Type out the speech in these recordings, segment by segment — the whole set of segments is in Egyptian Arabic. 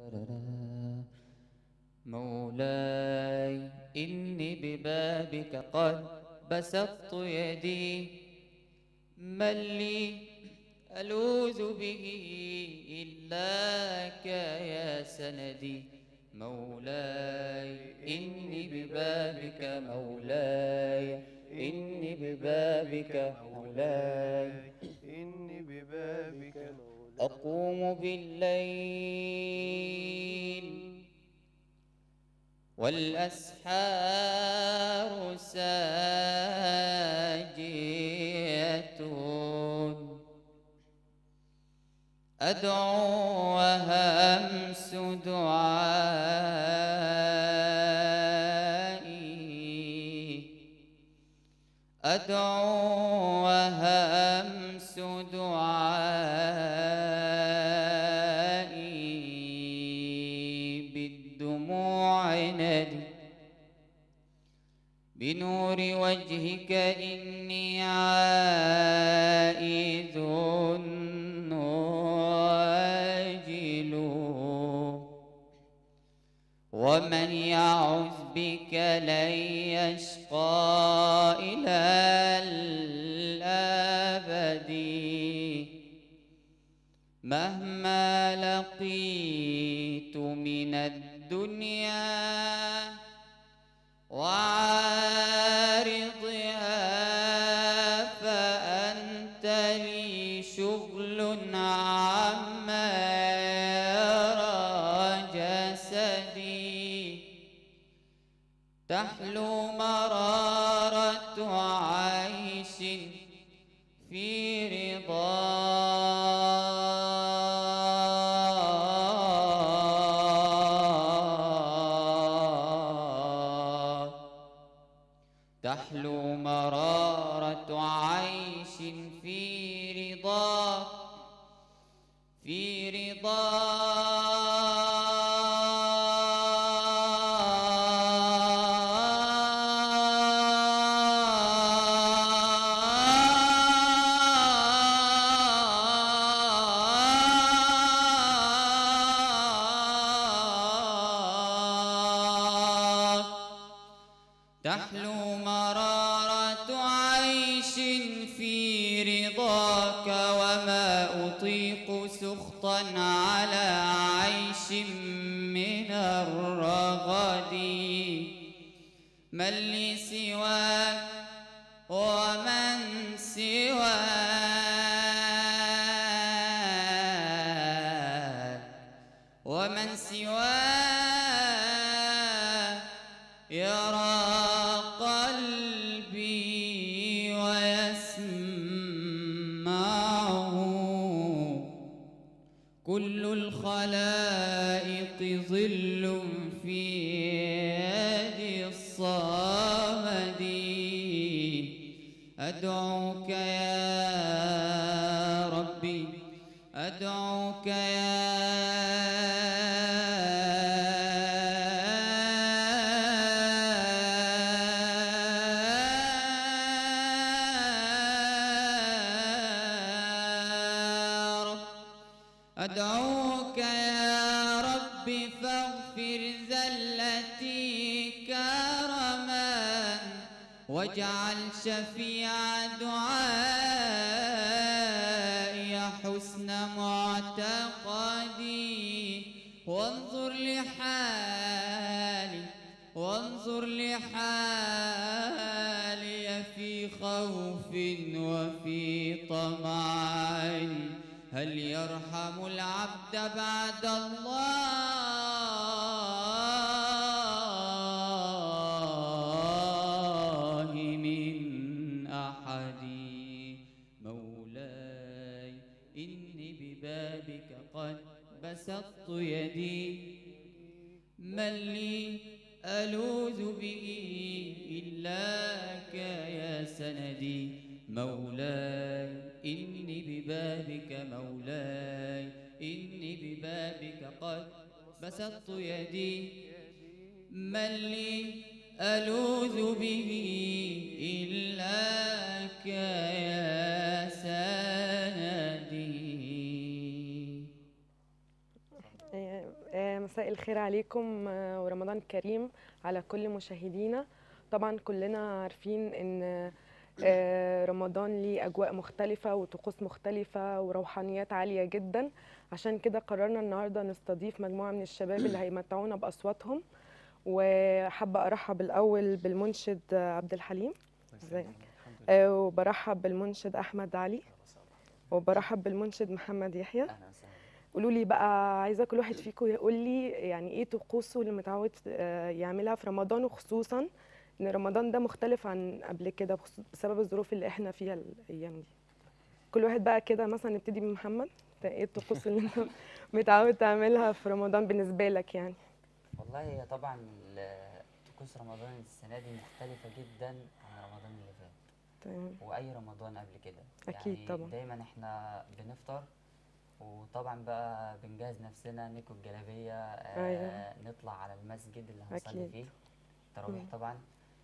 مولاي إني ببابك قد بسطت يدي من لي ألوذ به إلاك يا سندي مولاي إني ببابك مولاي إني ببابك مولاي إني ببابك مولاي أقوم بالليل والأسحار ساجية أدعو وهمس دعائي أدعو وهمس دعائي بالدموع ندي بنور وجهك إني عائذ واجل ومن يعوذ بك لن يشقى إلى الأبد مهما لقيت من الدنيا وعارضها فأنت لي شغل عما يرى جسدي تحلو مرارة عيش في رضا تحلو مرارة عيش في رضا في رضا تحلو مرارة عيش في رضاك وما أطيق سخطا على عيش من الرغد من لي سواك ومن سواك ومن سواه يرى قلبي ويسمعه كل الخلائق ظل في يد الصمد أدعوك يا ربي أدعوك يا رب أدعوك يا رب فاغفر زلتي كرما واجعل شفيع دعائي حسن معتقدي وانظر لحالي وانظر لحالي في خوف وفي طمع هل يرحم العبد بعد الله من أحد مولاي إني ببابك قد بسطت يدي من لي ألوذ به إلاك يا سندي مولاي إني ببابك مولاي إني ببابك قد بسطت يدي من لي ألوذ به إلاك يا سندي آه، آه، مساء الخير عليكم آه، ورمضان كريم على كل مشاهدينا طبعا كلنا عارفين ان آه، رمضان ليه اجواء مختلفه وطقوس مختلفه وروحانيات عاليه جدا عشان كده قررنا النهارده نستضيف مجموعه من الشباب اللي هيمتعونا باصواتهم وحابه ارحب الاول بالمنشد آه، عبد الحليم ازيك آه، وبرحب بالمنشد احمد علي وبرحب بالمنشد محمد يحيى اهلا وسهلا قولوا لي بقى عايزه كل واحد فيكم يقول لي يعني ايه طقوسه اللي متعود آه، يعملها في رمضان وخصوصا ان رمضان ده مختلف عن قبل كده بخصوص- بسبب الظروف اللي احنا فيها الايام دي كل واحد بقى كده مثلا نبتدي بمحمد انت ايه الطقوس اللي انت متعود تعملها في رمضان بالنسبه لك يعني والله هي طبعا ال- طقوس رمضان السنة دي مختلفة جدا عن رمضان اللي فات تمام وأي رمضان قبل كده أكيد يعني طبعا. دايما احنا بنفطر وطبعا بقى بنجهز نفسنا ناكل جلابية آه أيوة. نطلع على المسجد اللي هنصلي أكيد. فيه التراويح مم. طبعا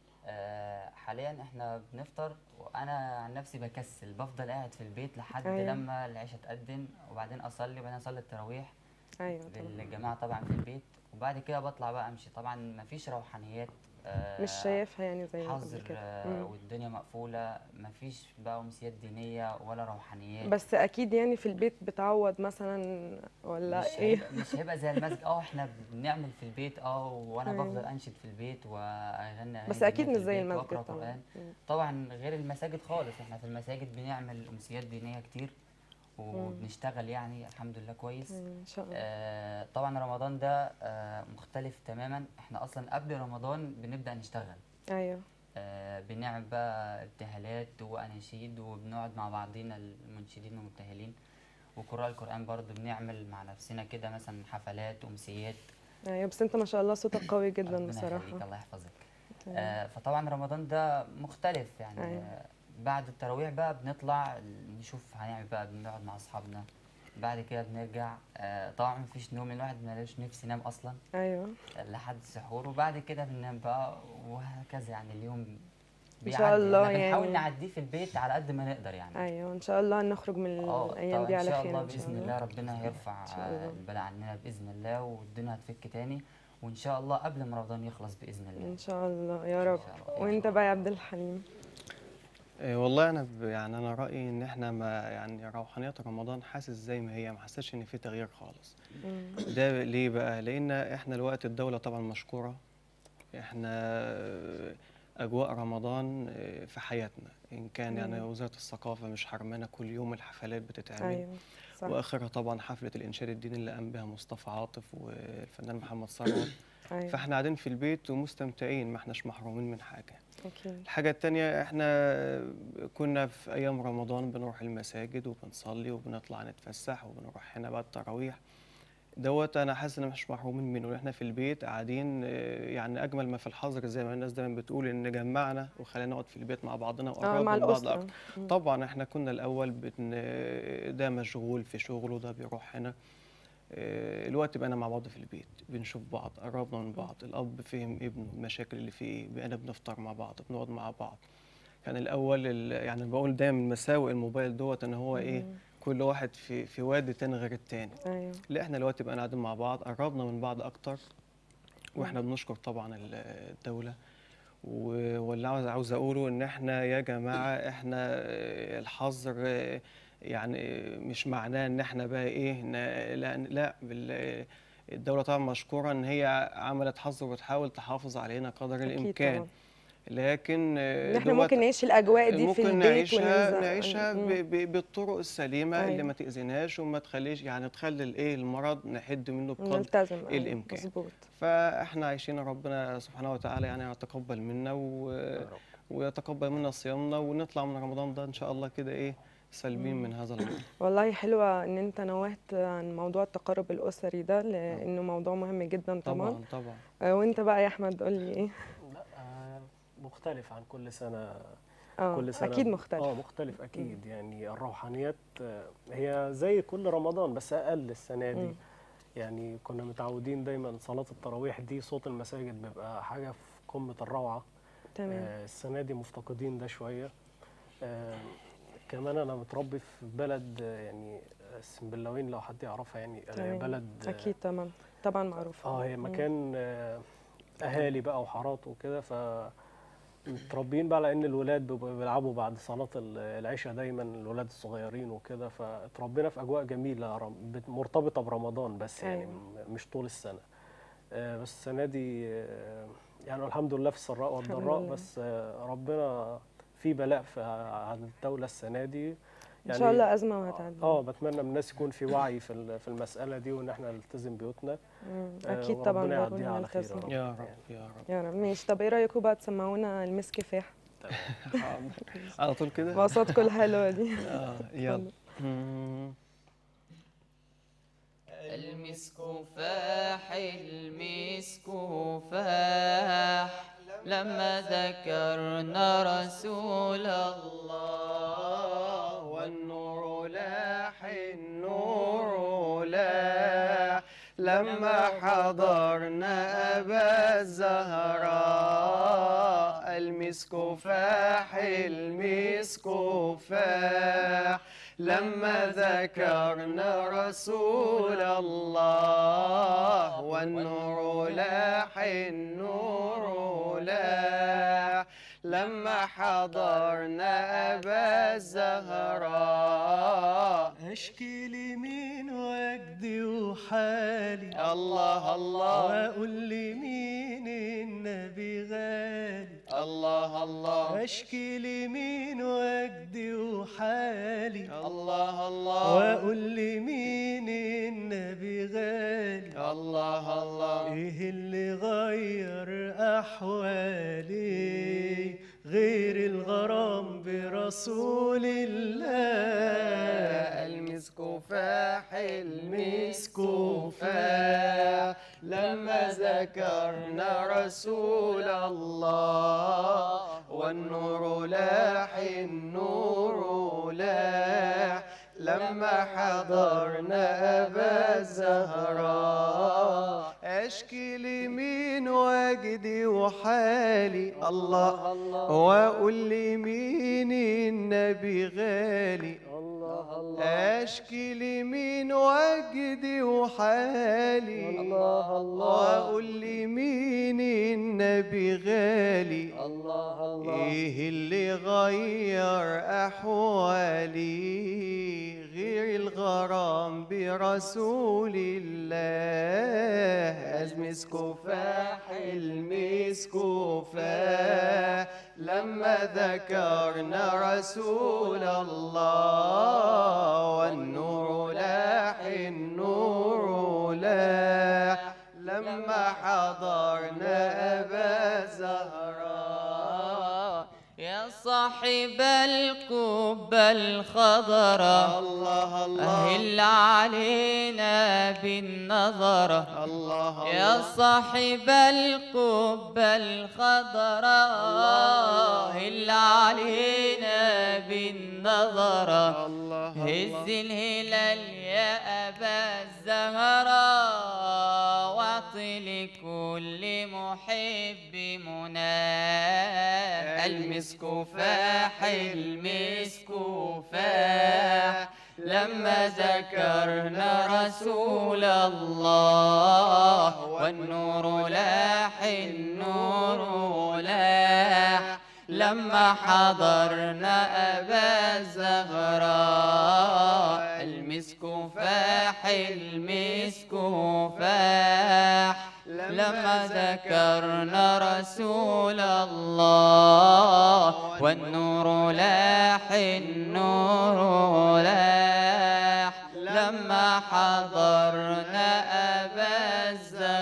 آه حاليا احنا بنفطر وانا عن نفسي بكسل بفضل قاعد في البيت لحد أيوة. لما العشاء تقدم وبعدين اصلي وبعدين اصلي التراويح ايوه طبعا بالجماعه طبعا في البيت وبعد كده بطلع بقى امشي طبعا مفيش روحانيات آه، مش شايفها يعني زي ما قبل حظر كده آه، مم. والدنيا مقفوله مفيش بقى امسيات دينيه ولا روحانيات بس اكيد يعني في البيت بتعوض مثلا ولا مش ايه هيبقى مش هيبقى زي المسجد اه احنا بنعمل في البيت اه وانا أيوة. بفضل انشد في البيت واغني اغاني بس اكيد دينية مش في زي البيت المسجد واقرا طبعا قران مم. طبعا غير المساجد خالص احنا في المساجد بنعمل امسيات دينيه كتير وبنشتغل يعني الحمد لله كويس أيوة، ان شاء الله آه، طبعا رمضان ده آه، مختلف تماما احنا اصلا قبل رمضان بنبدا نشتغل ايوه آه، بنعمل بقى ابتهالات واناشيد وبنقعد مع بعضينا المنشدين والمبتهلين وقراء القران برضو بنعمل مع نفسنا كده مثلا حفلات امسيات ايوه بس انت ما شاء الله صوتك قوي جدا ربنا بصراحه يخليك الله يحفظك تمام. آه، فطبعا رمضان ده مختلف يعني أيوة. آه، بعد التراويح بقى بنطلع نشوف هنعمل بقى بنقعد مع اصحابنا بعد كده بنرجع آه، طبعا مفيش نوم الواحد ملوش نفس ينام اصلا ايوه لحد السحور وبعد كده بننام بقى وهكذا يعني اليوم إن شاء بيعدي. الله احنا بنحاول يعني. نعديه في البيت على قد ما نقدر يعني ايوه ان شاء الله نخرج من اه الايام طبعا دي ان على شاء خير الله ان شاء باذن الله الله ربنا هيرفع إن شاء الله. آه، البلاء عننا باذن الله والدنيا هتفك تاني وان شاء الله قبل ما رمضان يخلص باذن الله ان شاء الله يا إن رب شاء الله. وانت بقى يا عبد الحليم إيه والله انا ب- يعني انا رايي ان احنا ما يعني روحانيات رمضان حاسس زي ما هي ما حسيتش ان في تغيير خالص مم. ده ليه بقى لان احنا الوقت الدوله طبعا مشكوره احنا آه، اجواء رمضان آه، في حياتنا ان كان يعني مم. وزاره الثقافه مش حرمانه كل يوم الحفلات بتتعمل ايوه صح واخرها طبعا حفله الانشاد الديني اللي قام بها مصطفى عاطف والفنان محمد ثروت ايوه فاحنا قاعدين في البيت ومستمتعين ما احناش محرومين من حاجه اكيد الحاجة التانية احنا كنا في أيام رمضان بنروح المساجد وبنصلي وبنطلع نتفسح وبنروح هنا بقى التراويح دوت أنا حاسس إن مش محرومين منه احنا في البيت قاعدين اه، يعني أجمل ما في الحظر زي ما الناس دايما بتقول إن جمعنا وخلينا نقعد في البيت مع بعضنا اه وقربنا مع من بعض الاسره أكتر مم. طبعا احنا كنا الأول بن ده مشغول في شغله ده بيروح هنا اه، الوقت بقينا مع بعض في البيت بنشوف بعض قربنا من بعض الأب فهم ابنه المشاكل اللي فيه ايه بقينا بنفطر مع بعض بنقعد مع بعض كان الأول ال- يعني بقول دايما مساوئ الموبايل دوت إن هو إيه مم. كل واحد في في وادي تاني غير التاني ايوه لا احنا دلوقتي بقينا قاعدين مع بعض قربنا من بعض أكتر واحنا بنشكر طبعا ال- الدولة و- واللي عاوز عاوز اقوله ان احنا يا جماعه احنا آه، الحظر آه، يعني مش معناه ان احنا بقى ايه ن- لا لا بال- الدوله طبعا مشكوره ان هي عملت حظر وتحاول تحافظ علينا قدر اكيد الامكان طبعا لكن آه، ان احنا دوت ممكن نعيش الاجواء دي في ممكن البيت نعيشها وننزل- نعيشها مم. ب- ب- بالطرق السليمه اللي أيوة. ما تاذيناش وما تخليش يعني تخلي الايه المرض نحد منه بقدر نلتزم أيوة، الإمكان. مظبوط فاحنا عايشين ربنا سبحانه وتعالى يعني يتقبل منا و... ويتقبل منا صيامنا ونطلع من رمضان ده ان شاء الله كده ايه سالمين من هذا الامر والله حلوة ان انت نوهت عن موضوع التقارب الاسري ده لانه موضوع مهم جدا طبعا طبعا طبعا آه، وانت بقى يا احمد قول لي ايه لا آه، مختلف عن كل سنة اه كل سنة اكيد مختلف اه مختلف أكيد يعني الروحانيات آه، هي زي كل رمضان بس أقل السنة دي مم. يعني كنا متعودين دايما صلاة التراويح دي صوت المساجد بيبقى حاجة في قمة الروعة تمام آه، السنة دي مفتقدين ده شوية آه، كمان أنا متربي في بلد آه، يعني السنبلاوين لو حد يعرفها يعني آه، تمام. بلد آه، اكيد طبعا طبعا معروف اه هي مكان آه، اهالي بقى وحارات وكده ف متربيين بقى على ان الولاد بيبقوا بيلعبوا بعد صلاه ال- العشاء دايما الولاد الصغيرين وكده فاتربينا في اجواء جميله رم- بت- مرتبطه برمضان بس يعني أيوة. م- مش طول السنه آه، بس السنه دي آه، يعني الحمد لله في السراء الحمد والضراء لله. بس آه، ربنا في بلاء في على الدوله السنه دي ان شاء الله ازمه وهتعدي اه بتمنى من الناس يكون في وعي في ال- في المساله دي وان احنا نلتزم بيوتنا مم. آه، اكيد طبعا وربنا ضروري يعديها على خير يا نلتزم. رب. يا رب يا رب يا رب ماشي طب ايه رايكم بقى تسمعونا المس كفاح على طول كده بأصواتكم الحلوه دي اه يلا مم. المسك فاح المسك فاح لما ذكرنا رسول الله والنور لاح النور لاح لما حضرنا أبا الزهراء المسك فاح المسك فاح لما ذكرنا رسول الله والنور لاح النور لاح لما حضرنا أبا الزهراء اشكي لي مين وجدي وحالي الله الله واقول لي مين النبي غالي الله الله اشكي لي مين وجدي وحالي الله الله واقول لي مين النبي غالي الله الله ايه اللي غير احوالي غير الغرام برسول الله المسك فاح المسك فاح لما ذكرنا رسول الله والنور لاح النور لاح لما حضرنا أبا الزهراء أشكي لي مين وجدي وحالي الله الله وأقول لي مين النبي غالي أشكي لي مين وجدي وحالي الله الله وأقول لي مين النبي غالي الله الله إيه اللي غير أحوالي غير الغرام برسول الله المسك فاح المسك فاح لما ذكرنا رسول الله والنور لاح النور لاح لما حضرنا أبا زهراء يا صاحب القبة الخضراء الله الله أهل علينا بالنظرة الله يا صاحب القبة الخضراء هل علينا بالنظرة الله هز الهلال يا أبا الزهراء واعطي لكل محب مناه المسك فاح المسك فاح لما ذكرنا رسول الله والنور لاح النور لاح لما حضرنا أبا الزهراء المسك فاح المسك فاح لما ذكرنا رسول الله والنور لاح النور لاح لما حضرنا أبا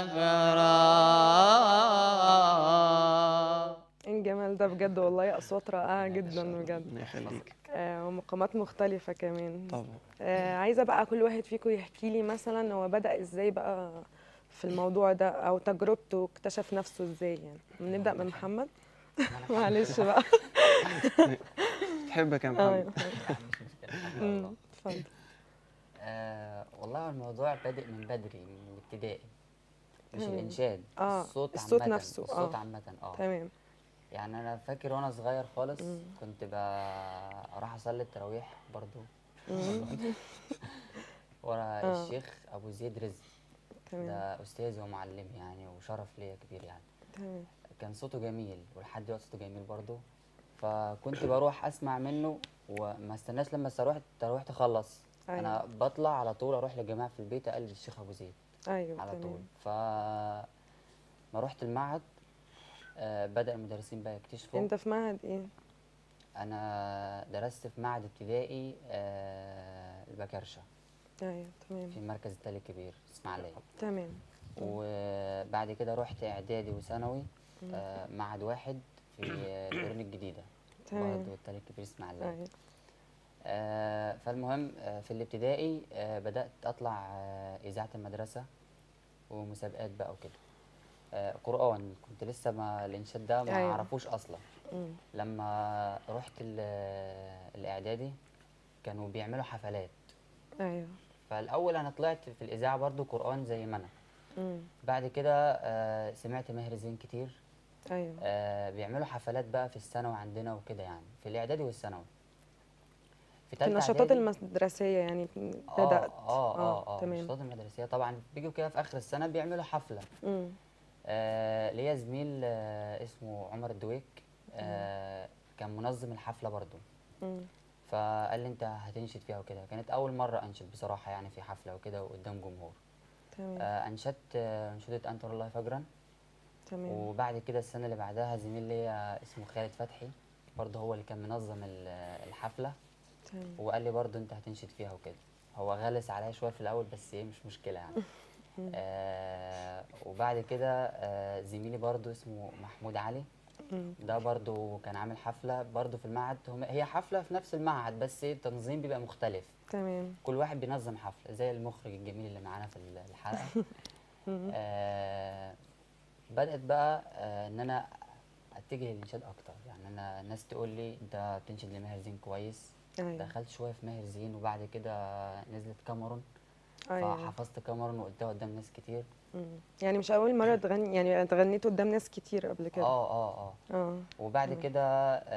الزهراء إيه الجمال ده بجد والله اصوات رائعه جدا بجد ربنا يخليك آه، ومقامات مختلفه كمان طبعا آه، عايزه بقى كل واحد فيكم يحكي لي مثلا هو بدأ ازاي بقى في الموضوع ده او تجربته اكتشف نفسه ازاي يعني نبدأ من محمد معلش بقى تحبك يا اه محمد أمم، اتفضل آه والله هو الموضوع بادئ من بدري من الابتدائي مش مم. الانشاد آه، الصوت الصوت عامة نفسه، الصوت آه. عامة اه تمام يعني انا فاكر وانا صغير خالص مم. كنت ب- اروح اصلي التراويح برضو ورا آه. الشيخ ابو زيد رزق تمام ده استاذي ومعلمي يعني وشرف ليا كبير يعني تمام كان صوته جميل ولحد دلوقتي صوته جميل برضه فكنت بروح اسمع منه وما استناش لما التراويح التراويح تخلص أيوة. انا بطلع على طول اروح للجماعه في البيت اقلد الشيخ ابو زيد ايوه على طول تمام ف ما رحت المعهد آه، بدا المدرسين بقى يكتشفوا انت في معهد ايه انا درست في معهد ابتدائي آه، البكرشه ايوه تمام في المركز التالي الكبير اسماعيليه تمام وبعد كده رحت اعدادي وثانوي آه، معهد واحد في القرون الجديده تمام. برضه التالي الكبير اسماعيليه ايوه آه، فالمهم آه، في الابتدائي آه، بدات اطلع آه، اذاعه المدرسه ومسابقات بقى وكده آه، قران كنت لسه ما الانشاد ده ما أيوة. اعرفوش اصلا مم. لما رحت ال- الاعدادي كانوا بيعملوا حفلات ايوه فالاول انا طلعت في الاذاعه برضو قران زي ما انا مم. بعد كده آه، سمعت ماهر زين كتير ايوه آه، بيعملوا حفلات بقى في الثانوي عندنا وكده يعني في الاعدادي والثانوي في في تالتة النشاطات إعدادي- المدرسيه يعني آه، بدات اه اه اه تمام النشاطات المدرسيه طبعا بيجوا كده في اخر السنه بيعملوا حفله مم. آه ليا زميل آه اسمه عمر الدويك آه كان منظم الحفله برضو مم. فقال لي انت هتنشد فيها وكده كانت اول مره انشد بصراحه يعني في حفله وكده وقدام جمهور تمام آه انشدت آه، انشوده انت الله فجرا تمام وبعد كده السنه اللي بعدها زميل ليا اسمه خالد فتحي برضه هو اللي كان منظم ال- الحفله تمام وقال لي برضه انت هتنشد فيها وكده هو غلس عليا شويه في الاول بس ايه مش مشكله يعني آه وبعد كده آه زميلي برضه اسمه محمود علي مم. ده برضه كان عامل حفله برضه في المعهد هم هي حفله في نفس المعهد بس ايه التنظيم بيبقى مختلف تمام كل واحد بينظم حفله زي المخرج الجميل اللي معانا في الحلقه مم. آه بدات بقى آه ان انا اتجه للانشاد اكتر يعني انا الناس تقول لي انت بتنشد لماهر زين كويس ايوه دخلت شويه في ماهر زين وبعد كده نزلت كاميرون ايوه فحفظت كاميرون وقلتها قدام ناس كتير مم. يعني مش اول مره تغني يعني انت غنيت قدام ناس كتير قبل كده اه اه اه اه وبعد تمام. كده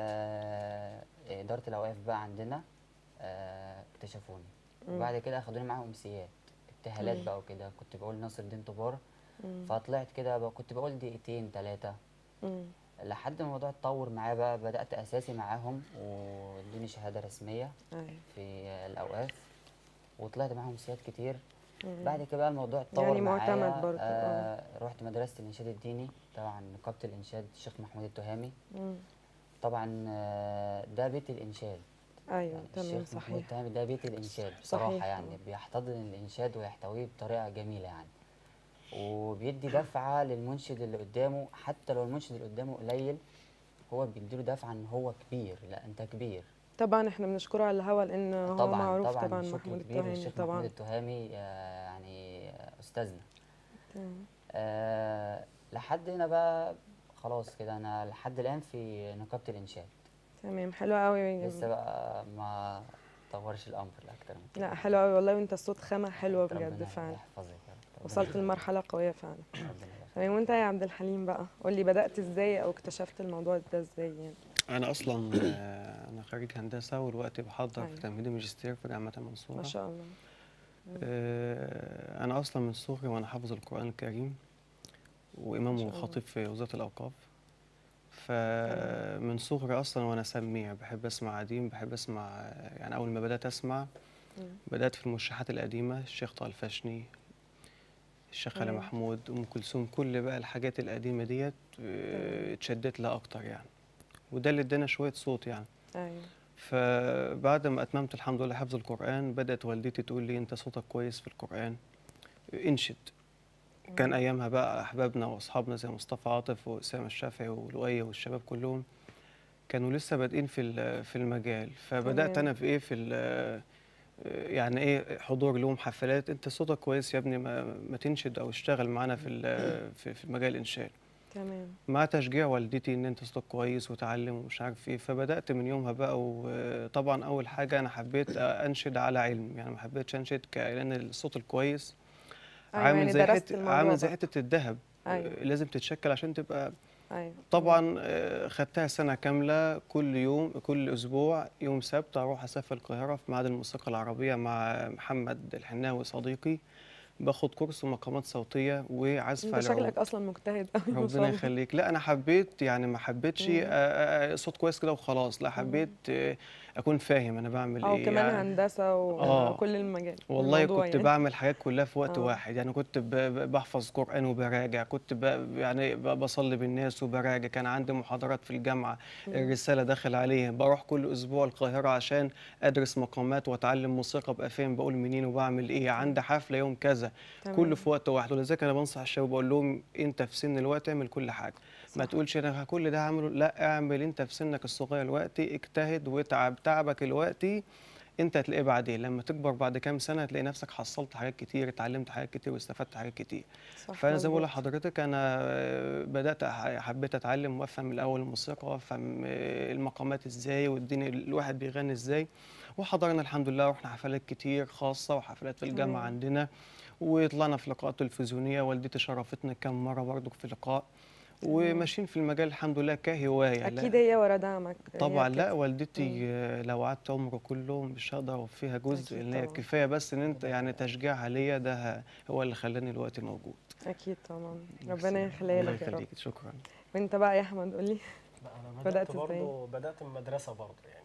آه اداره الاوقاف بقى عندنا آه اكتشفوني مم. وبعد كده اخدوني معاهم امسيات ابتهالات مم. بقى وكده كنت بقول ناصر الدين طبار مم. فطلعت كده بقى كنت بقول دقيقتين ثلاثه مم. لحد ما الموضوع اتطور معايا بقى بدأت أساسي معاهم وادوني شهادة رسمية ايوه في الأوقاف وطلعت معاهم سياد كتير مم. بعد كده بقى الموضوع اتطور يعني معايا معتمد برضه، آه رحت مدرسة الإنشاد الديني طبعا نقابة الإنشاد الشيخ محمود التهامي مم. طبعا آه ده بيت الإنشاد ايوه يعني تمام الشيخ محمود صحيح التهامي ده بيت الإنشاد بصراحة صحيح يعني طبعاً. بيحتضن الإنشاد ويحتويه بطريقة جميلة يعني وبيدي دفعة للمنشد اللي قدامه حتى لو المنشد اللي قدامه قليل هو بيديله دفعة ان هو كبير لا انت كبير طبعا احنا بنشكره على الهوا لان هو طبعا معروف طبعا, طبعا شكر محمود كبير التهامي للشيخ محمود طبعا التهامي آه، يعني آه، استاذنا تمام. آه لحد هنا بقى خلاص كده انا لحد الان في نقابة الانشاد تمام حلو قوي لسه بقى ما طورش الامر لاكتر من كده لا حلو قوي والله وانت الصوت خامه حلوه ربنا بجد فعلا يحفظك يا رب. ربنا وصلت يخليك. لمرحله قويه فعلا ربنا يخليك. تمام وانت يا عبد الحليم بقى قول لي بدات ازاي او اكتشفت الموضوع ده ازاي يعني انا اصلا آه، انا خريج هندسه والوقت بحضر أيوة. في تمهيدي ماجستير في جامعه المنصوره ما شاء الله آه، أنا أصلا من صغري وأنا حافظ القرآن الكريم وإمام ما شاء الله. وخطيب في وزارة الأوقاف فمن صغري أصلا وأنا سميع بحب أسمع قديم بحب أسمع يعني أول ما بدأت أسمع مم. بدأت في المرشحات القديمة الشيخ طه الفاشني الشيخ علي أيوة. محمود أم كلثوم كل بقى الحاجات القديمة ديت آه، اتشدت لها أكتر يعني وده اللي ادانا شوية صوت يعني ايوه فبعد ما أتممت الحمد لله حفظ القرآن بدأت والدتي تقول لي أنت صوتك كويس في القرآن انشد كان أيامها بقى أحبابنا وأصحابنا زي مصطفى عاطف وأسامة الشافعي ولؤية والشباب كلهم كانوا لسه بادئين في ال- في المجال فبدأت تمام. أنا في إيه في ال- يعني إيه حضور لهم حفلات أنت صوتك كويس يا ابني ما, ما تنشد أو اشتغل معانا في ال- في في مجال الإنشاد تمام مع تشجيع والدتي ان انت صوتك كويس وتعلم ومش عارف ايه فبدات من يومها بقى وطبعا اول حاجه انا حبيت انشد على علم يعني ما حبيتش انشد ك- لان الصوت الكويس أيوة، عامل يعني زي درست حته الموضوع عامل زي ده. حته الذهب أيوة. لازم تتشكل عشان تبقى ايوه طبعا آه، خدتها سنة كاملة كل يوم كل أسبوع يوم سبت أروح أسافر القاهرة في معهد الموسيقى العربية مع محمد الحناوي صديقي باخد كورس مقامات صوتية وعزف انت على العود شكلك اصلا مجتهد قوي ما شاء ربنا الله. يخليك لا انا حبيت يعني ما حبيتش مم. آه، آه، صوت كويس كده وخلاص لا حبيت آه، اكون فاهم انا بعمل او ايه كمان يعني هندسه آه. وكل المجال والله الموضوع كنت يعني. بعمل حاجات كلها في وقت آه. واحد يعني كنت ب- ب- بحفظ قرآن وبراجع كنت ب- يعني ب- بصلي بالناس وبراجع كان عندي محاضرات في الجامعة الرسالة داخل عليها بروح كل أسبوع القاهرة عشان أدرس مقامات وأتعلم موسيقى أبقى فاهم بقول منين وبعمل إيه عندي حفلة يوم كذا تمام. كله في وقت واحد ولذلك أنا بنصح الشباب بقول لهم أنت في سن الوقت اعمل كل حاجة ما صح. تقولش أنا كل ده هعمله لا اعمل أنت في سنك الصغير دلوقتي اجتهد واتعب تعبك دلوقتي انت هتلاقيه بعدين لما تكبر بعد كام سنه هتلاقي نفسك حصلت حاجات كتير اتعلمت حاجات كتير واستفدت حاجات كتير صح فانا زي ما بقول مظبوط. لحضرتك انا آه، بدات أح- حبيت اتعلم وافهم من الاول الموسيقى وافهم آه، المقامات ازاي والدنيا الواحد بيغني ازاي وحضرنا الحمد لله رحنا حفلات كتير خاصه وحفلات في الجامعه تمام. عندنا وطلعنا في لقاءات تلفزيونيه والدتي شرفتنا كام مره برضو في لقاء وماشيين في المجال الحمد لله كهوايه لا- اكيد هي ورا دعمك هي طبعا كده. لا والدتي آه، لو قعدت عمره كله مش هقدر اوفيها جزء أكيد ان هي طبعاً. كفايه بس ان انت يعني تشجيعها ليا ده هو اللي خلاني دلوقتي موجود اكيد طبعا ميرسي. ربنا يخليها الله لك يا رب يخليك شكرا وانت بقى يا احمد قول لي لا انا بدأت بدات إزاي؟ برضه بدات من مدرسه برضه يعني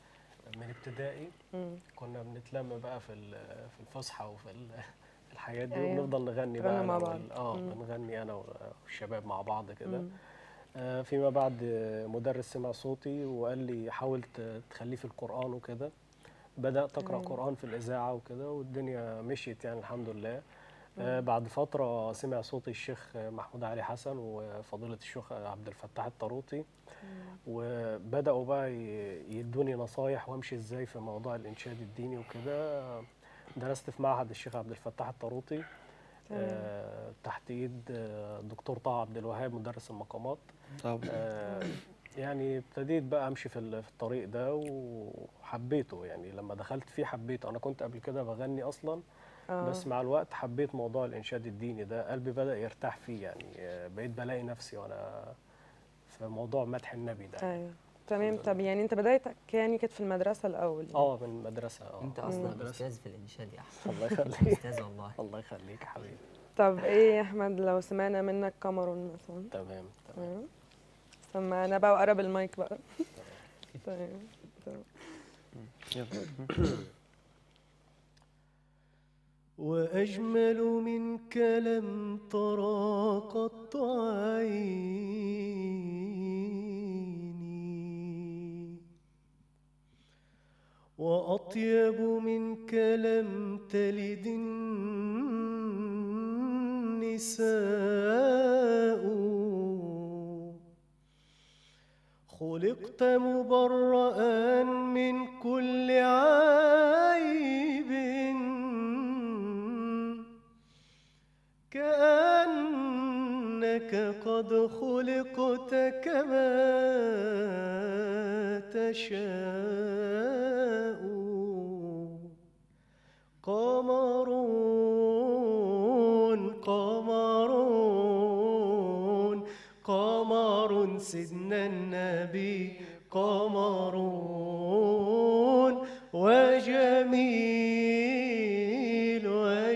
من ابتدائي مم. كنا بنتلم بقى في ال- في الفسحه وفي ال- في الحاجات دي أيوة. وبنفضل نغني تغنوا بقى مع أنا بعض. وال- اه مم. بنغني انا والشباب مع بعض كده مم. آه، فيما بعد آه، مدرس سمع صوتي وقال لي حاول ت- تخليه في القرآن وكده بدأت أقرأ تمام. قرآن في الإذاعة وكده والدنيا مشيت يعني الحمد لله آه، بعد فترة سمع صوتي الشيخ محمود علي حسن وفضيلة الشيخ عبد الفتاح الطروطي وبدأوا بقى ي- يدوني نصايح وامشي ازاي في موضوع الإنشاد الديني وكده درست في معهد الشيخ عبد الفتاح الطروطي تمام. آه، تحت ايد آه، الدكتور طه عبد الوهاب مدرس المقامات طب آه، يعني ابتديت بقى امشي في ال- في الطريق ده وحبيته يعني لما دخلت فيه حبيته انا كنت قبل كده بغني اصلا آه. بس مع الوقت حبيت موضوع الانشاد الديني ده قلبي بدا يرتاح فيه يعني آه، بقيت بلاقي نفسي وانا في موضوع مدح النبي ده ايوه تمام طب يعني انت بدايتك يعني كانت في المدرسه الاول يعني. اه من مدرسه اه انت من اصلا مدرسة. استاذ في الانشاد يا احمد الله يخليك استاذ والله الله يخليك يا حبيبي طب ايه يا احمد لو سمعنا منك كاميرون مثلا تمام تمام تمام سمعنا بقى وقرب المايك بقى تمام تمام يلا وأجمل منك لم ترى قط عيني وأطيب منك لم تلد النساء خلقت مبرأ من كل عيب كأنك قد خلقت كما تشاء قمرون قمرون قمر سيدنا النبي قمرون وجميل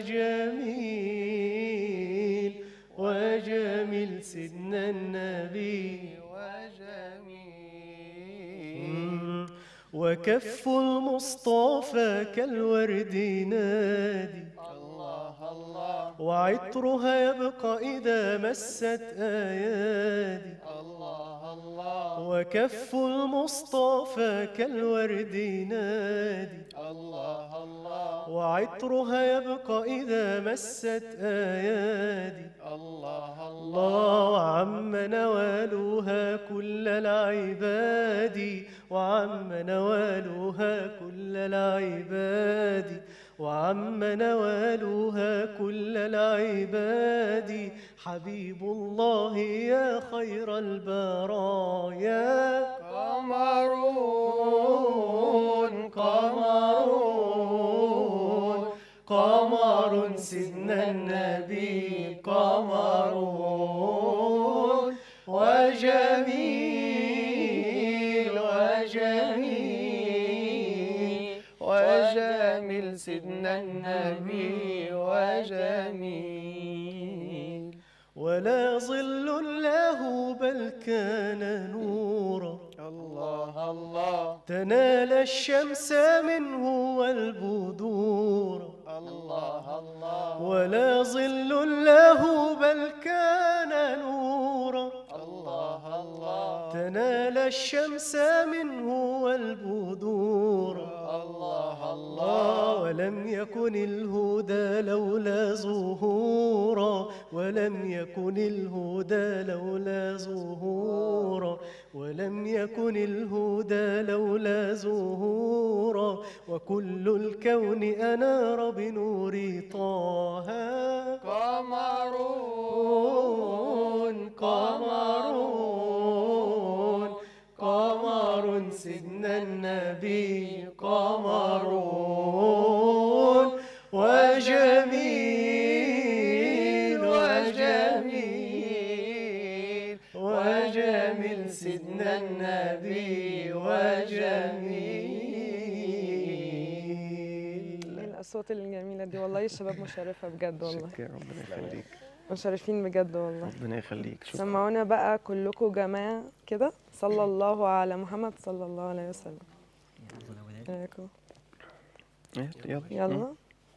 وجميل وجميل سيدنا النبي وجميل وكف المصطفى كالورد نادي الله الله وعطرها يبقى إذا مست آيادي الله الله وكف المصطفى كالورد نادي الله الله وعطرها يبقى إذا مست آيادي الله الله وعم نوالها كل العباد وعم نوالها كل العباد وعم نوالها كل العباد حبيب الله يا خير البرايا قمرون قمرون قمر سيدنا النبي قمرون وجميل ولا ظل له بل كان نورا الله الله تنال الشمس منه والبدور الله الله ولا ظل له بل كان نورا الله الله تنال الشمس منه والبدور الله الله ولم يكن الهدى لولا ظهورا ولم يكن الهدى لولا ظهورا ولم يكن الهدى لولا ظهورا وكل الكون أنار بنور طه قمرون قمرون قمر سيدنا النبي قمرون وجميل وجميل وجميل سيدنا النبي وجميل ايه الاصوات الجميله دي والله الشباب مشرفه بجد والله شكرا ربنا يخليك مشرفين بجد والله ربنا يخليك شكرا سمعونا بقى كلكم جماعه كده صلى الله على محمد صلى الله عليه وسلم إياكم. إيه، يلا يلا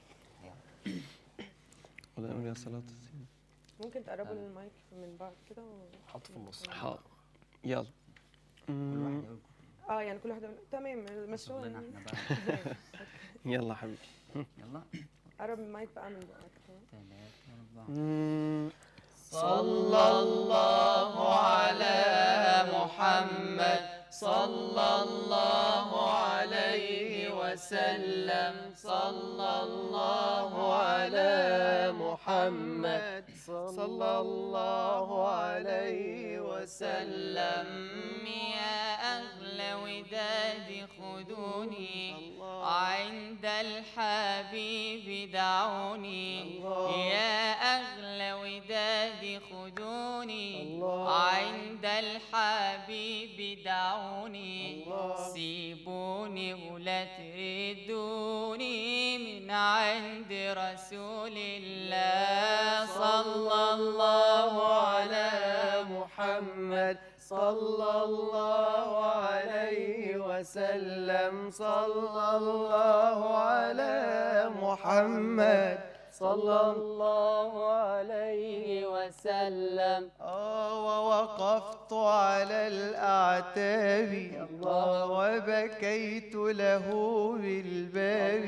ولا نقول يا صلاة الزين ممكن تقربوا للمايك من بعض كده و... حط في النص حاضر يلا مم، اه يعني كل واحده تمام المشروع شغلنا يعني. احنا بقى يلا حبيبي يلا قرب المايك بقى من بقك تمام ثلاثة أربعة مم، صلى الله على محمد صلى الله عليه وسلم صلى الله على محمد صلى الله عليه وسلم يا أغلى وداد خذوني عند الحبيب دعوني يا أغلى وداد خذوني عند الحبيب دعوني سيبوني ولا تردوني من عند رسول الله صلى الله على محمد صلى الله عليه وسلم صلى الله على محمد صلى الله عليه وسلم ووقفت على الأعتاب وبكيت له بالباب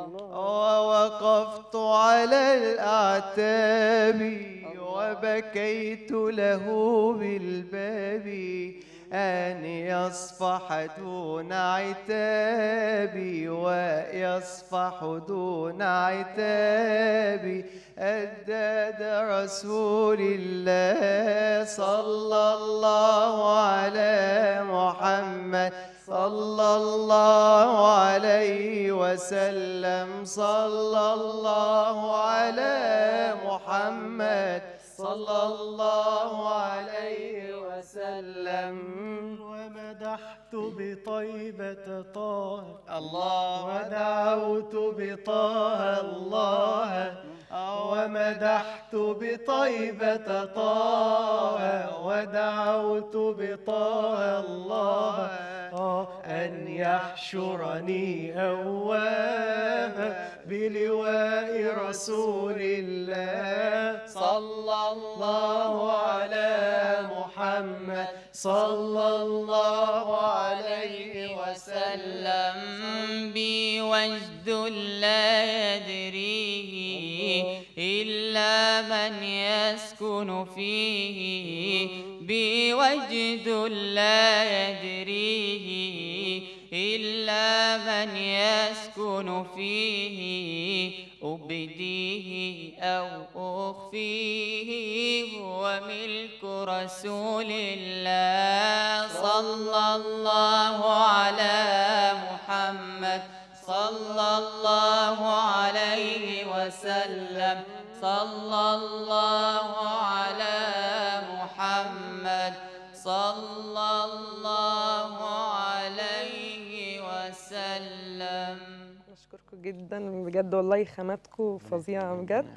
ووقفت على الأعتاب وبكيت له بالباب أن يصفح دون عتابي ويصفح دون عتابي أداد رسول الله صلى الله على محمد صلى الله عليه وسلم صلى الله على محمد صلى الله عليه وسلم ومدحت بطيبة طه الله ودعوت بطه الله ومدحت بطيبة طه ودعوت بطه الله أن يحشرني أواه بلواء رسول الله صلى الله على محمد صلى الله عليه وسلم بي وجد لا يدريه إلا من يسكن فيه بي وجد لا يدريه إلا من يسكن فيه أبديه أو أخفيه هو ملك رسول الله صلى الله على محمد صلى الله عليه وسلم صلى الله على محمد صلى الله عليه وسلم نشكركم جدا بجد والله خاماتكم فظيعه بجد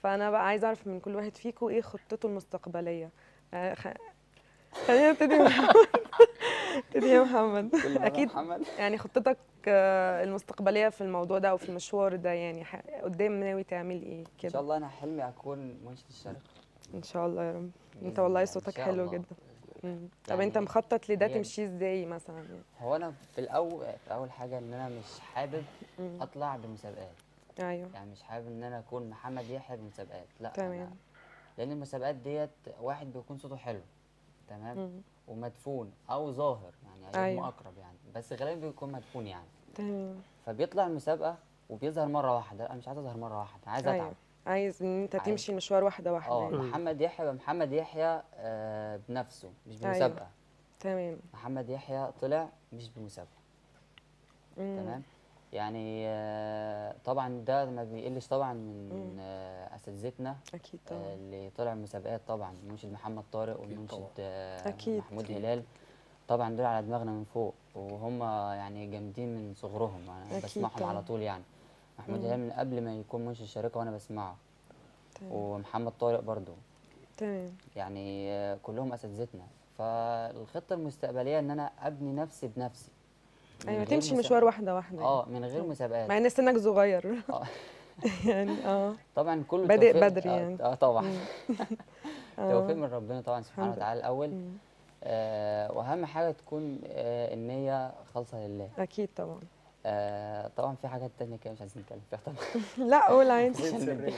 فانا بقى عايزه اعرف من كل واحد فيكم ايه خطته المستقبليه آه، خ... خلينا نبتدي من محمد نبتدي يا محمد كل مرة اكيد محمد يعني خطتك آه، المستقبليه في الموضوع ده او في المشوار ده يعني ح- قدام ناوي تعمل ايه ان شاء كده الله انا حلمي اكون منشد الشرق ان شاء الله يا رب بإذن انت والله الله، إن صوتك شاء حلو الله. جدا مم. طب انت يعني مخطط لده هي- تمشي ازاي مثلا يعني هو انا في الاول في اول حاجه ان انا مش حابب مم. اطلع بمسابقات ايوه يعني مش حابب ان انا اكون محمد يحيى بمسابقات لا تمام. أنا- لان المسابقات ديت واحد بيكون صوته حلو تمام مم. ومدفون او ظاهر يعني ايهما أيوة. اقرب يعني بس غالبا بيكون مدفون يعني تمام فبيطلع المسابقه وبيظهر مره واحده انا مش عايز اظهر مره واحده أنا عايز اتعب ايوه عايز ان انت عايز- تمشي المشوار واحده واحده اه يعني. محمد يحيى يبقى محمد يحيى آه بنفسه مش أيوة. بمسابقه تمام محمد يحيى طلع مش بمسابقه مم. تمام يعني آه، طبعا ده ما بيقلش طبعا من مم. آه، اساتذتنا اكيد آه، طبعا اللي طلع مسابقات طبعا المنشد محمد طارق والمنشد آه، أكيد. محمود هلال طبعا دول على دماغنا من فوق وهم يعني جامدين من صغرهم انا أكيد بسمعهم طبعاً. على طول يعني محمود مم. هلال من قبل ما يكون منشد شركه وانا بسمعه تمام ومحمد طارق برضو تمام يعني آه، كلهم اساتذتنا فالخطه المستقبليه ان انا ابني نفسي بنفسي من ايوه غير تمشي مسا- مشوار واحده واحده اه من غير مسابقات مع ان سنك صغير آه. يعني اه طبعا كله بادئ توفيق- بدري آه، يعني. اه طبعا مم. توفيق اه من ربنا طبعا سبحانه الحمد وتعالى الاول مم. آه واهم حاجه تكون آه النيه خالصه لله اكيد طبعا آه طبعا في حاجات تانية كده مش عايزين نتكلم فيها طبعا لا قول عادي سرية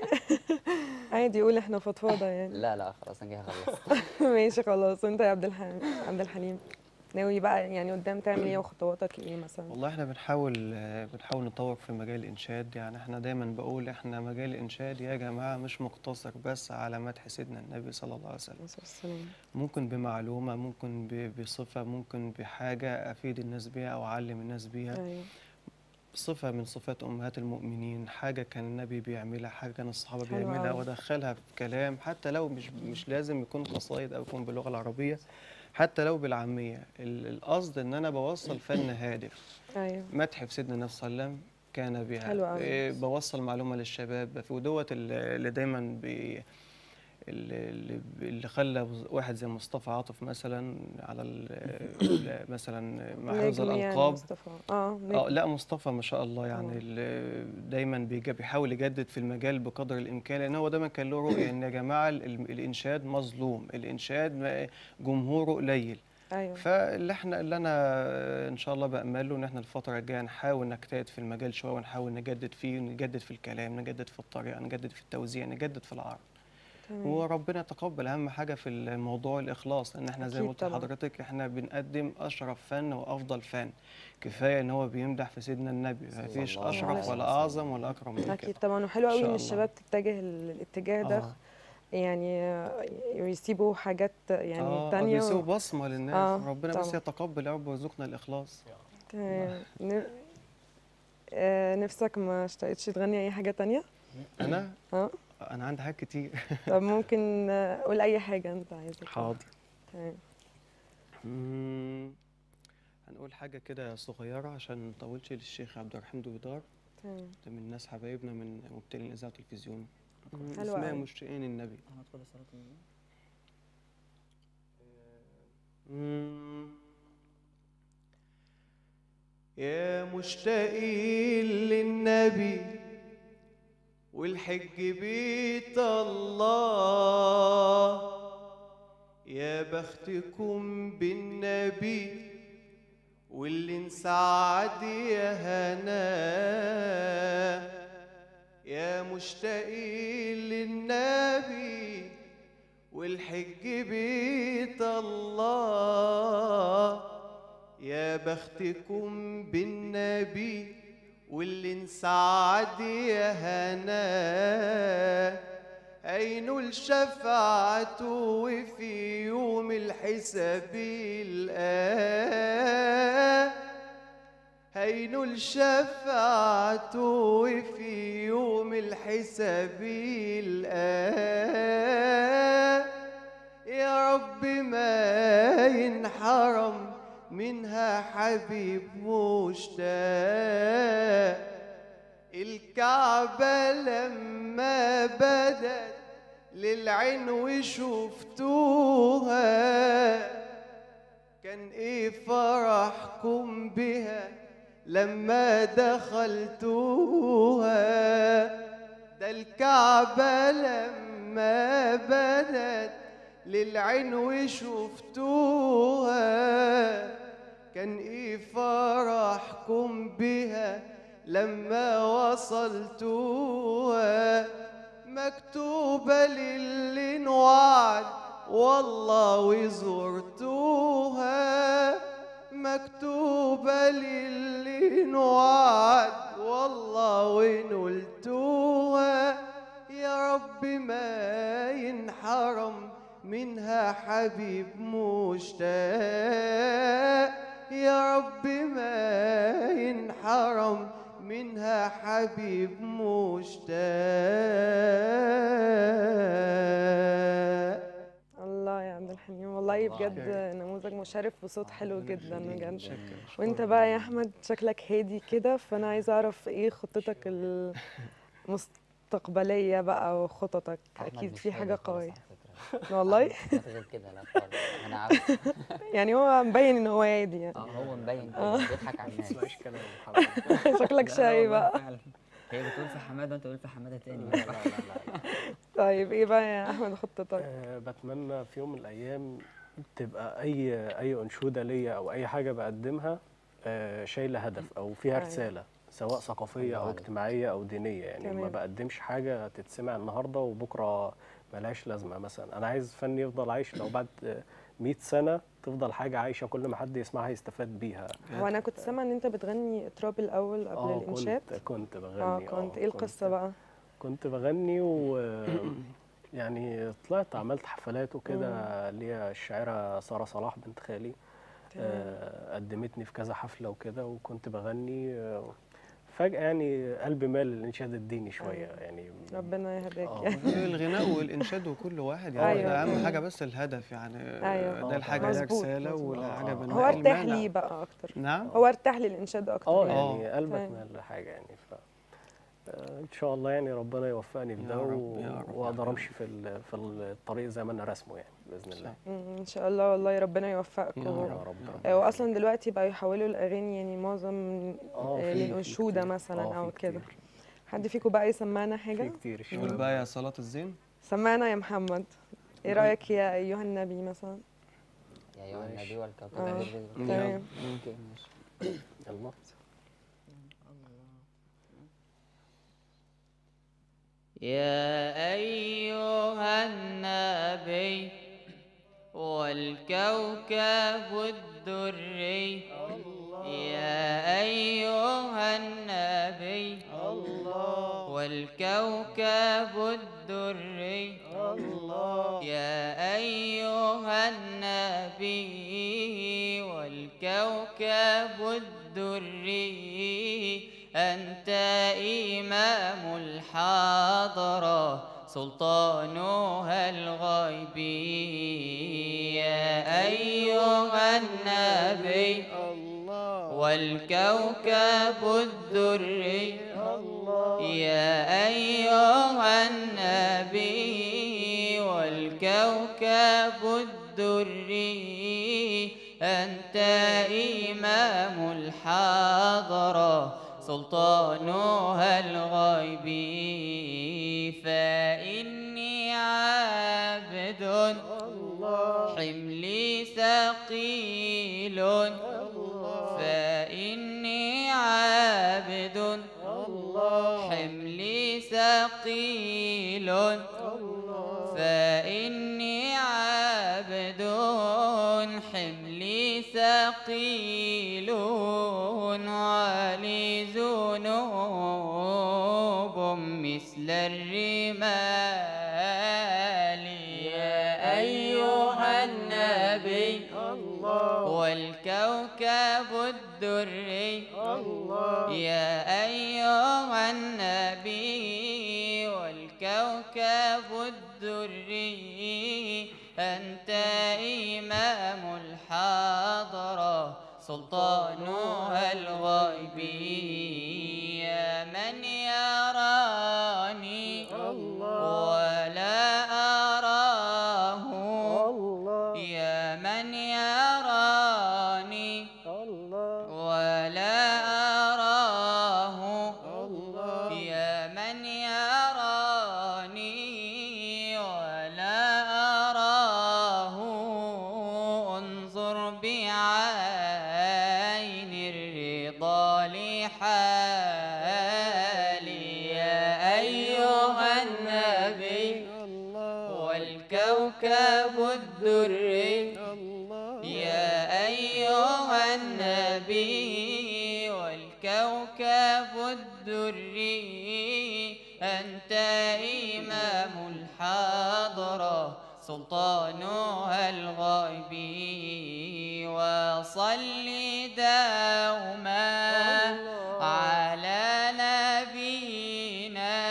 عادي قول احنا فضفاضه يعني لا لا خلاص انا جاي خلصت ماشي خلاص وانت يا عبد الحليم عبد الحليم ناوي بقى يعني قدام تعمل ايه وخطواتك ايه مثلا والله احنا بنحاول آه، بنحاول نطور في مجال الانشاد يعني احنا دايما بقول احنا مجال الانشاد يا جماعه مش مقتصر بس على مدح سيدنا النبي صلى الله عليه وسلم عليه الصلاة والسلام. ممكن بمعلومه ممكن ب- بصفه ممكن بحاجه افيد الناس بيها او اعلم الناس بيها ايوه صفه من صفات امهات المؤمنين حاجه كان النبي بيعملها حاجه كان الصحابه حلو بيعملها أوي. وادخلها في كلام حتى لو مش مش لازم يكون قصايد او يكون باللغه العربيه حتى لو بالعاميه ال- القصد ان انا بوصل فن هادف ايوه مدح في سيدنا النبي صلى الله عليه وسلم كان بها حلو أوي. إيه، بوصل معلومه للشباب ودوت اللي اللي دايما بي اللي, اللي- اللي خلى واحد زي مصطفى عاطف مثلا على ال- ال- مثلا مع حفظ نجم يعني الالقاب مصطفى اه نجم. اه لا مصطفى ما شاء الله آه. يعني ال- دايما بيجا- بيحاول يجدد في المجال بقدر الامكان لان هو دايما كان له رؤيه ان يا جماعه ال- ال- الانشاد مظلوم الانشاد ما- جمهوره قليل ايوه فاللي احنا اللي انا ان شاء الله بامله ان احنا الفتره الجايه نحاول نجتهد في المجال شويه ونحاول نجدد فيه نجدد في الكلام نجدد في الطريقه نجدد في التوزيع نجدد في العرض تمام وربنا يتقبل اهم حاجه في الموضوع الاخلاص لان احنا زي ما أكيد قلت طبعاً. لحضرتك احنا بنقدم اشرف فن وافضل فن كفايه ان هو بيمدح في سيدنا النبي صلى مفيش الله اشرف عليه ولا وسلم. اعظم ولا اكرم من اكيد كده طبعا وحلو إن قوي شاء ان الله. الشباب تتجه الاتجاه ده آه. يعني آه، يسيبوا حاجات يعني اه تانية بيسيبوا و... بصمه للناس آه، ربنا بس طبعاً. يتقبل يا رب ويرزقنا الاخلاص تمام ن- آه، نفسك ما اشتقتش تغني اي حاجة تانية انا اه انا عندي حاجات كتير طب ممكن آه، قول اي حاجة انت عايزها حاضر تمام مم. هنقول حاجة كده صغيرة عشان ما نطولش للشيخ عبد الرحيم دويدار تمام ده من ناس حبايبنا من مبتلين الإذاعة والتلفزيون مم، حلو اسمها أوي. مشتاقين النبي هندخل الصلاة النبي. مم. يا مشتاقين للنبي والحج بيت الله يا بختكم بالنبي واللي انسعد يا هنا يا مشتاقين للنبي والحج بيت الله يا بختكم بالنبي واللي انسعد يا هنا أين الشفاعة وفي يوم الحساب الآن أين الشفاعة وفي يوم الحساب الآن يا رب ما ينحرم منها حبيب مشتاق الكعبة لما لما بدت للعين وشفتوها كان ايه فرحكم بها لما دخلتوها ده الكعبة لما بدت للعين وشفتوها كان ايه فرحكم بها لما وصلتوها مكتوبة للي انوعد والله وزرتوها مكتوبة للي انوعد والله ونلتوها يا رب ما ينحرم منها حبيب مشتاق يا رب ما ينحرم منها حبيب مشتاق الله يا عبد الحليم والله بجد نموذج مشرف وصوت حلو جدا بجد شكرا وانت بقى يا احمد شكلك هادي كده فانا عايزه اعرف ايه خطتك المستقبليه بقى وخططك أحمد اكيد مش في هادي حاجه خالص قويه على فكرة. والله أحمد غير كده لا خالص انا عارف يعني هو مبين ان هو هادي يعني اه هو مبين كده بيضحك على الناس مفيش كلام محمد شكلك لا، شاي والله بقى فعلا. هي بتقول في حماده وانت بتقول في حماده تاني لا لا لا لا طيب ايه بقى يا احمد خطتك آه، بتمنى في يوم من الايام تبقى اي اي انشوده ليا او اي حاجه بقدمها آه، شايله هدف او فيها أيوة. رساله سواء ثقافيه الله او عليك. اجتماعيه او دينيه يعني ما تمام. بقدمش حاجه تتسمع النهارده وبكره ملهاش لازمه مثلا انا عايز فن يفضل عايش لو بعد آه، 100 سنه تفضل حاجه عايشه كل ما حد يسمعها يستفاد بيها هو انا كنت سامعه ان انت بتغني اطراب الاول قبل اه الانشاد كنت كنت بغني اه كنت ايه القصه بقى كنت بغني و يعني طلعت عملت حفلات وكده اللي هي الشاعرة سارة صلاح بنت خالي تمام. آه، قدمتني في كذا حفلة وكده وكنت بغني آه، فجأة يعني قلبي مال للإنشاد الديني شوية أيوة. يعني ربنا يهديك آه. يعني الغناء والانشاد وكل واحد يعني أيوة. ده اهم حاجه بس الهدف يعني أيوة. ده الحاجه لها مظبوط، رساله مظبوط. والحاجه آه. بناء هو ارتاح المعنى. ليه بقى اكتر نعم هو ارتاح للانشاد اكتر اه يعني. يعني قلبك تمام. مال لحاجة يعني ف آه، ان شاء الله يعني ربنا يوفقني في يا ده رب، و- يا رب. واقدر امشي في ال- في الطريق زي ما انا رسمه يعني باذن الله مم، ان شاء الله والله ربنا يوفقكم يا يا رب. رب آه، واصلا دلوقتي بقى يحولوا الاغاني يعني معظم آه، آه، في- في للانشوده كتير. مثلا آه، او في كده كتير. حد فيكم بقى يسمعنا في حاجه كتير قول الشباب بقى يا صلاه الزين سمعنا يا محمد ايه رايك يا ايها النبي مثلا يا ايها ماشي. النبي والكوكب آه. الدري. تمام اوكي ماشي يلا يا أيها النبي والكوكب الدري يا أيها النبي والكوكب الدري يا أيها النبي والكوكب الدري أنت إمام الحاضرة سلطانها الغيبي يا أيها النبي والكوكب الدري يا أيها النبي والكوكب الدري أنت إمام الحاضرة سلطانها الغيبي فإني عابد حملي ثقيل فإني عابد حملي ثقيل فإني عابد حملي ثقيل علي ذنوب مثل الرمال يا أيها النبي والكوكب الدري يا أيها النبي والكوكب الدري أنت إمام الحاضرة سلطانها الغيبي يا من يراني والكوكب الدري الله يا أيها النبي والكوكب الدري أنت إمام الحضرة سلطانها الغيبي وصل دوما على نبينا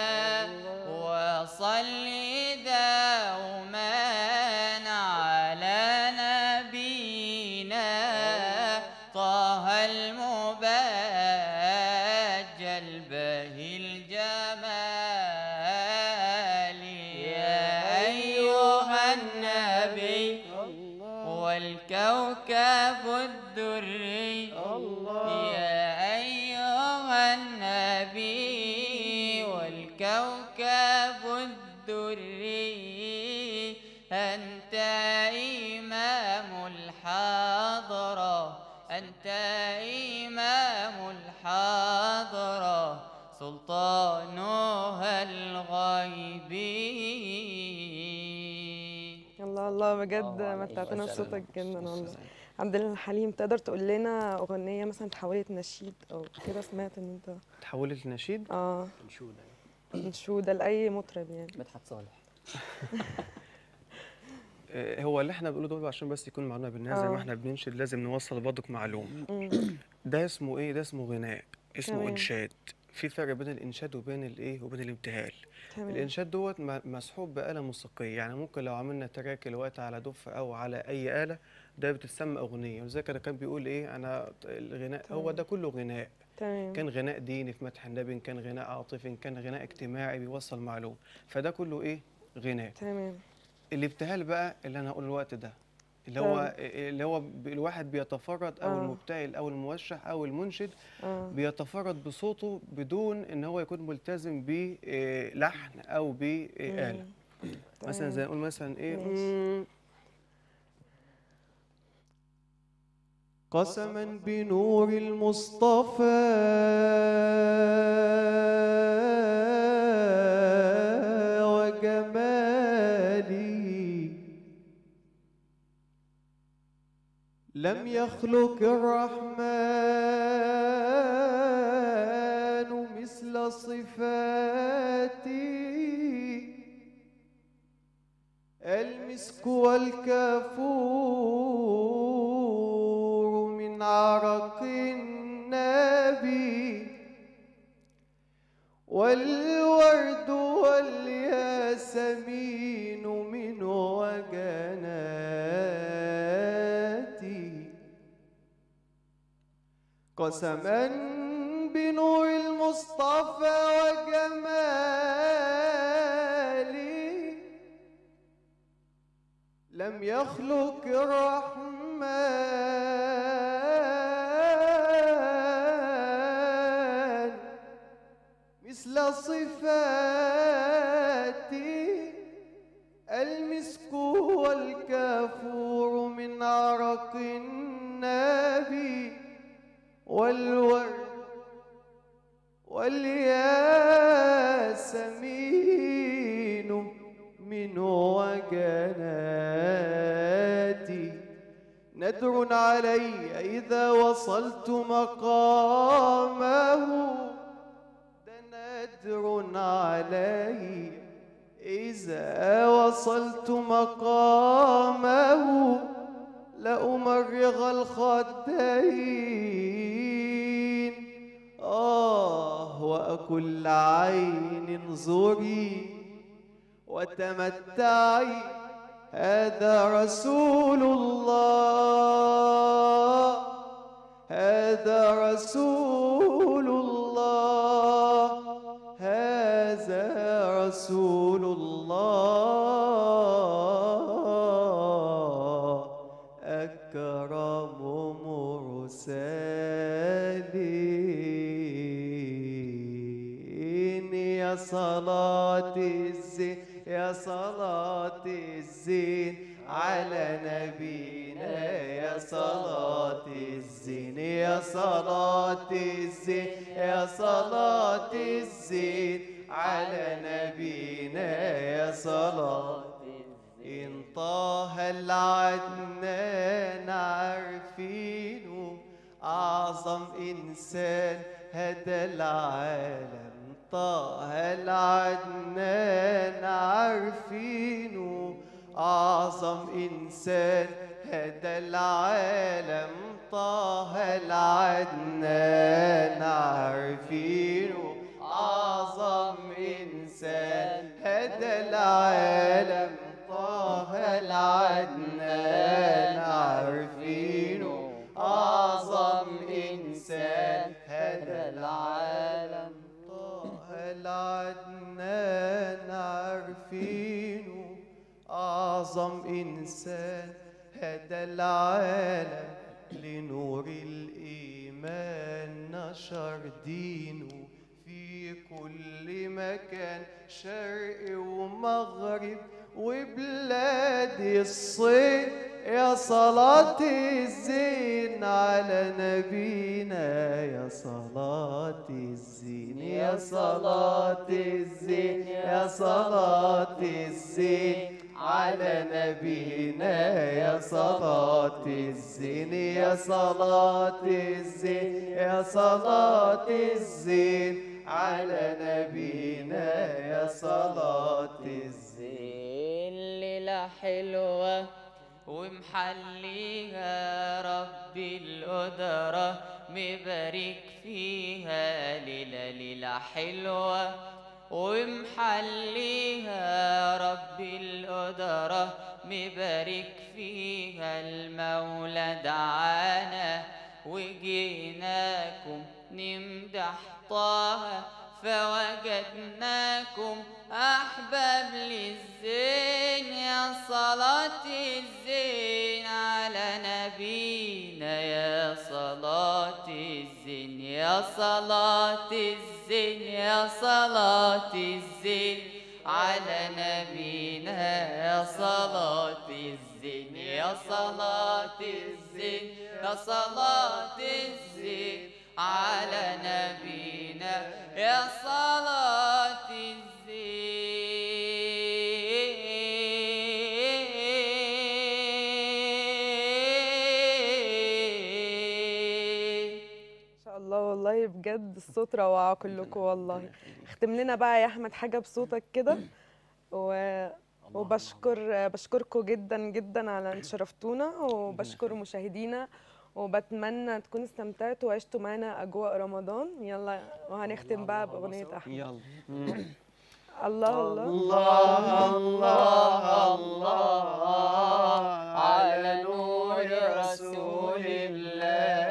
وصل دوما على نبينا طه المبجل بهي الجمال يا أيها النبي والكوكب الدري يا أيها النبي والكوكب الدري أنت إمام الحضرة أنت إمام الحضرة سلطانها الغيبي الله الله بجد الله عليك. متعتنا ما شاء بصوتك الله. جدا والله عبد الحليم تقدر تقول لنا اغنيه مثلا اتحولت نشيد او كده سمعت ان انت تحولت لنشيد اه انشوده انشوده لاي مطرب يعني مدحت صالح آه، هو اللي احنا بنقوله دول عشان بس يكون معلومه بالناس زي آه. ما احنا بننشد لازم نوصل برضك معلومه مم. ده اسمه ايه ده اسمه غناء اسمه تمام. انشاد في فرق بين الانشاد وبين الايه وبين الابتهال تمام الانشاد دوت م- مسحوب بآلة موسيقية يعني ممكن لو عملنا تراك الوقت على دف او على اي آلة ده بتسمى اغنية وزي كده كان بيقول ايه انا الغناء هو تمام. ده كله غناء تمام كان غناء ديني في مدح النبي إن كان غناء عاطفي إن كان غناء اجتماعي بيوصل معلومة فده كله ايه غناء تمام الابتهال بقى اللي انا هقوله الوقت ده اللي هو اللي هو ب- الواحد بيتفرد او آه. المبتهل او الموشح او المنشد اه بيتفرد بصوته بدون ان هو يكون ملتزم بلحن او بآلة مم. مثلا تمام. زي نقول مثلا ايه ماشي. مم، قسما بنور المصطفى وجماله لم يخلق الرحمن مثل صفاتي المسك والكافور من عرق النبي والورد والياسمين من وجناتي قسما بنور المصطفى وجماله لم يخلق الرحمن مثل صفاتي المسك والكافور من عرق النبي والورد والياسمين من وجناتي ندر علي إذا وصلت مقامه ده ندر علي إذا وصلت مقامه لأمرغ الخدين آه وأكل عين انظري وتمتعي هذا رسول الله هذا رسول الله هذا رسول الله أكرم مرسلين يا صلاة الزين يا صلاة الزين على نبينا يا صلاة الزين يا صلاة الزين يا صلاة الزين على نبينا يا صلاة العدنان عارفينه أعظم إنسان هدى العالم طه العدنان عارفينه أعظم إنسان هدى العالم طه العدنان عارفينه أعظم إنسان هدى العالم طه العدنان عارفينه أعظم إنسان هدى العالم طه العدنان عارفينه أعظم إنسان هدى العالم لنور الإيمان نشر دينه في كل مكان شرق ومغرب وبلاد الصين يا صلاة الزين على نبينا يا صلاة الزين يا صلاة الزين يا صلاة الزين على نبينا يا صلاة الزين يا صلاة الزين يا صلاة الزين على نبينا يا صلاة الزين الليلة حلوة ومحليها ربي القدرة مبارك فيها ليلة ليلة حلوة ومحليها ربي القدرة مبارك فيها المولى دعانا وجيناكم نمدح طه فوجدناكم أحباب للزين يا صلاة الزين على نبينا يا صلاة الزين يا صلاة الزين يا صلاة الزين على نبينا يا صلاة الزين يا صلاة الزين يا صلاة الزين على نبينا يا صلاة الزين ان شاء الله والله بجد الصوت روعة كلكم والله اختم لنا بقى يا احمد حاجة بصوتك كده و... وبشكر بشكركم جدا جدا على ان شرفتونا وبشكر مشاهدينا وبتمنى تكونوا استمتعتوا وعشتوا معانا اجواء رمضان يلا وهنختم بقى باغنية احمد يلا الله الله الله الله الله على نور رسول الله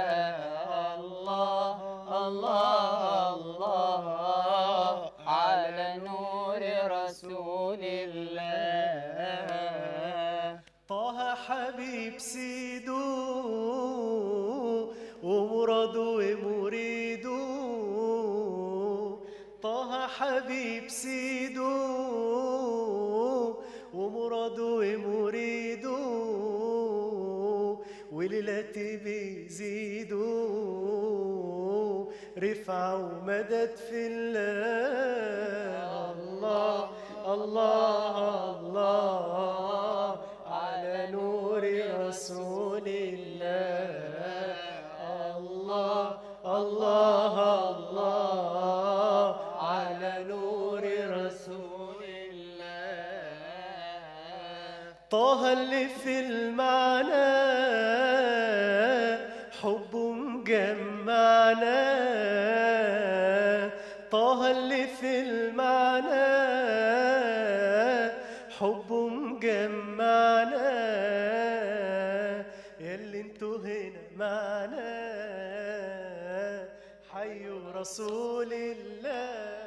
الله الله الله على نور رسول الله طه حبيب سيدو ومراده ومريدو طه حبيب سيدو ومراده ومريدو وليلتي بيزيدو رفعة ومدد في الله الله الله الله على نور رسول الله الله الله الله على نور رسول الله طه اللي في المعنى حبه مجمعنا طه اللي في المعنى حبه مجمعنا ياللي انتوا هنا معنا حيوا رسول الله